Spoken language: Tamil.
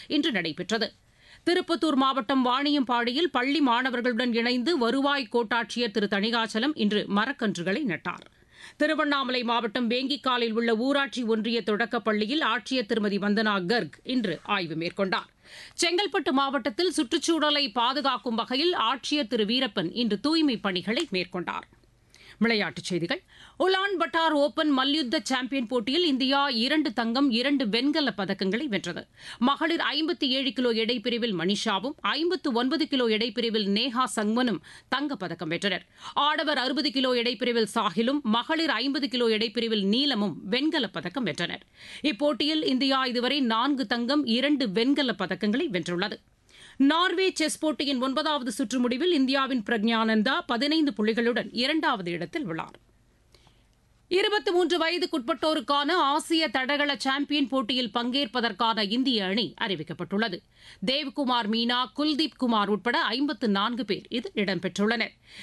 இன்று நடைபெற்றது திருப்பத்தூர் மாவட்டம் வாணியம்பாடியில் பள்ளி மாணவர்களுடன் இணைந்து வருவாய் கோட்டாட்சியர் திரு தணிகாச்சலம் இன்று மரக்கன்றுகளை நட்டார் திருவண்ணாமலை மாவட்டம் வேங்கிக்காலில் உள்ள ஊராட்சி ஒன்றிய தொடக்கப் பள்ளியில் ஆட்சியர் திருமதி வந்தனா கர்க் இன்று ஆய்வு மேற்கொண்டார் செங்கல்பட்டு மாவட்டத்தில் சுற்றுச்சூழலை பாதுகாக்கும் வகையில் ஆட்சியர் திரு வீரப்பன் இன்று தூய்மைப் பணிகளை மேற்கொண்டார் விளையாட்டுச் செய்திகள் உலான் பட்டார் ஓபன் மல்யுத்த சாம்பியன் போட்டியில் இந்தியா இரண்டு தங்கம் இரண்டு வெண்கலப் பதக்கங்களை வென்றது மகளிர் ஐம்பத்தி ஏழு கிலோ எடைப்பிரிவில் மனிஷாவும் ஐம்பத்து ஒன்பது கிலோ எடைப்பிரிவில் நேஹா சங்மனும் தங்கப்பதக்கம் வென்றனர் ஆடவர் அறுபது கிலோ எடைப்பிரிவில் சாஹிலும் மகளிர் ஐம்பது கிலோ எடைப்பிரிவில் நீலமும் வெண்கலப் பதக்கம் வென்றனர் இப்போட்டியில் இந்தியா இதுவரை நான்கு தங்கம் இரண்டு வெண்கலப் பதக்கங்களை வென்றுள்ளது நார்வே செஸ் போட்டியின் ஒன்பதாவது சுற்று முடிவில் இந்தியாவின் பிரக்ஞானந்தா பதினைந்து புள்ளிகளுடன் இரண்டாவது இடத்தில் உள்ளார் இருபத்தி மூன்று வயதுக்குட்பட்டோருக்கான ஆசிய தடகள சாம்பியன் போட்டியில் பங்கேற்பதற்கான இந்திய அணி அறிவிக்கப்பட்டுள்ளது தேவ்குமார் மீனா குல்தீப் குமார் உட்பட ஐம்பத்து நான்கு பேர் இதில் இடம்பெற்றுள்ளனர்